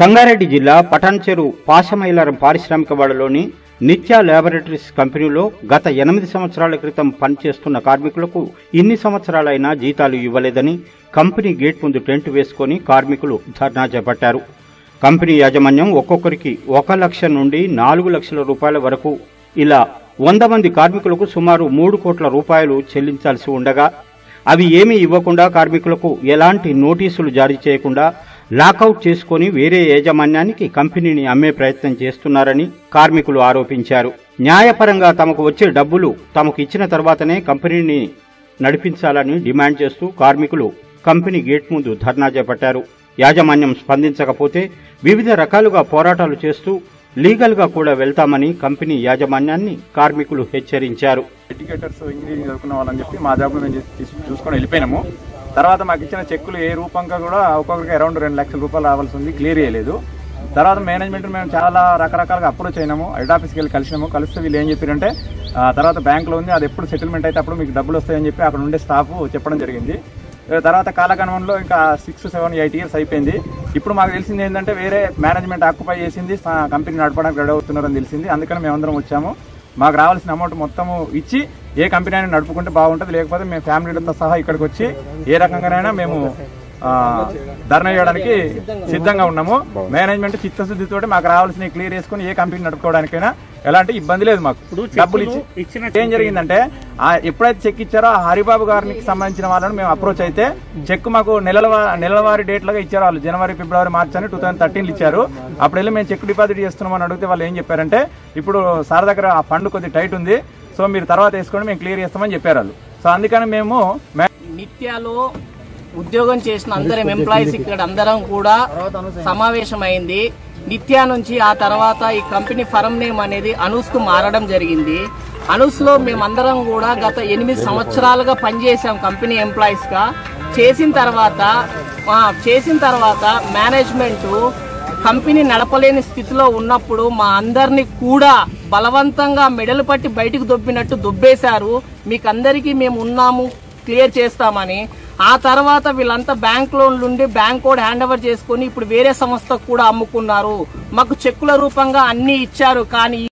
సంగారెడ్డి జిల్లా పటాన్చెరు పాశమైలారం పారిశ్రామికవాడలోని నిత్య ల్యాబొరేటరీస్ కంపెనీలో గత ఎనిమిది సంవత్సరాల క్రితం పనిచేస్తున్న కార్మికులకు ఇన్ని సంవత్సరాలైనా జీతాలు ఇవ్వలేదని కంపెనీ గేట్ ముందు టెంట్ వేసుకొని కార్మికులు ధర్నా చేపట్టారు కంపెనీ యాజమాన్యం ఒక్కొక్కరికి ఒక లక్ష నుండి నాలుగు లక్షల రూపాయల వరకు ఇలా వంద మంది కార్మికులకు సుమారు మూడు కోట్ల రూపాయలు చెల్లించాల్సి ఉండగా అవి ఏమీ ఇవ్వకుండా కార్మికులకు ఎలాంటి నోటీసులు జారీ చేయకుండా లాకౌట్ చేసుకొని వేరే యాజమాన్యానికి కంపెనీని అమ్మే ప్రయత్నం చేస్తున్నారని కార్మికులు ఆరోపించారు న్యాయపరంగా తమకు వచ్చే డబ్బులు తమకు ఇచ్చిన తర్వాతనే కంపెనీని నడిపించాలని డిమాండ్ చేస్తూ కార్మికులు కంపెనీ గేట్ ముందు ధర్నా చేపట్టారు యాజమాన్యం స్పందించకపోతే వివిధ రకాలుగా పోరాటాలు చేస్తూ లీగల్గా కూడా వెళ్తామని కంపెనీ యాజమాన్యాన్ని కార్మికులు హెచ్చరించారు ఎడ్యుకేటర్స్ ఇంజనీరింగ్ చదువుకున్న వాళ్ళని చెప్పి మా జాబ్లో మేము చేసి- తీసి- చూసుకొని వెళ్ళిపోయినాము తర్వాత మాకు ఇచ్చిన చెక్కులు ఏ రూపంగా కూడా ఒక్కొక్కరికి అరౌండ్ రెండు లక్షల రూపాయలు రావాల్సి ఉంది క్లియర్ చేయలేదు తర్వాత మేనేజ్మెంట్ మేము చాలా రకరకాలుగా అప్రోచ్ అయినాము హెడ్ ఆఫీస్కి వెళ్ళి కలిసినాము కలిస్తే వీళ్ళు ఏం చెప్పారంటే ఆ, తర్వాత బ్యాంక్లో ఉంది అది ఎప్పుడు సెటిల్మెంట్ అయితే అప్పుడు మీకు డబ్బులు వస్తాయని చెప్పి అక్కడ ఉండే స్టాఫ్ చెప్పడం జరిగింది ఆ, తర్వాత కాలగణంలో ఇంకా సిక్స్ సెవెన్ ఎయిట్ ఇయర్స్ అయిపోయింది ఇప్పుడు మాకు తెలిసింది ఏంటంటే వేరే మేనేజ్మెంట్ ఆక్యుపై చేసింది స- కంపెనీ నడపడానికి రెడీ అవుతున్నారని తెలిసింది అందుకని మేమందరం వచ్చాము మాకు రావాల్సిన అమౌంట్ మొత్తము ఇచ్చి ఏ కంపెనీ అయినా నడుపుకుంటే బాగుంటుంది లేకపోతే మేము ఫ్యామిలీతో సహా ఇక్కడికి వచ్చి ఏ రకంగానైనా మేము ఆ, ధర్నా చేయడానికి సిద్ధంగా ఉన్నాము మేనేజ్మెంట్ చిత్తశుద్ధితో మాకు రావాల్సిన క్లియర్ చేసుకుని ఏ కంపెనీ నడుపుకోవడానికైనా ఎలాంటి ఇబ్బంది లేదు మాకు డబ్బులు ఇచ్చి ఏం జరిగిందంటే ఆ ఎప్పుడైతే చెక్ ఇచ్చారో ఆ హరిబాబు గారికి సంబంధించిన వాళ్ళని మేము అప్రోచ్ అయితే చెక్ మాకు నెలల నెలవారి డేట్లుగా ఇచ్చారు వాళ్ళు జనవరి ఫిబ్రవరి మార్చ్ అని టూ థౌసండ్ థర్టీన్ ఇచ్చారు అప్పుడు వెళ్ళి మేము చెక్ డిపాజిట్ చేస్తున్నామని అడిగితే వాళ్ళు ఏం చెప్పారంటే ఇప్పుడు సార్ దగ్గర ఆ ఫండ్ కొద్ది టైట్ ఉంది సో మీరు తర్వాత వేసుకొని మేము క్లియర్ చేస్తామని చెప్పారు వాళ్ళు సో అందుకని మేము మే- నిత్యాలో ఉద్యోగం చేసిన అందరం ఎంప్లాయీస్ ఇక్కడ అందరం కూడా సమావేశమైంది నిత్యా నుంచి ఆ తర్వాత ఈ కంపెనీ ఫరం నేమ్ అనేది అనూస్ కు మారడం జరిగింది అనూస్ లో మేమందరం కూడా గత ఎనిమిది సంవత్సరాలుగా పనిచేసాం కంపెనీ ఎంప్లాయీస్ గా చేసిన తర్వాత ఆ, చేసిన తర్వాత మేనేజ్మెంట్ కంపెనీ నడపలేని స్థితిలో ఉన్నప్పుడు మా అందరినీ కూడా బలవంతంగా మెడలు పట్టి బయటికి దొబ్బినట్టు దొబ్బేశారు మీకందరికీ మేము ఉన్నాము క్లియర్ చేస్తామని ఆ తర్వాత వీళ్ళంతా బ్యాంక్ లోన్లు ఉండి బ్యాంక్ కూడా హ్యాండ్ ఓవర్ చేసుకుని ఇప్పుడు వేరే సంస్థకు కూడా అమ్ముకున్నారు మాకు చెక్కుల రూపంగా అన్ని ఇచ్చారు కానీ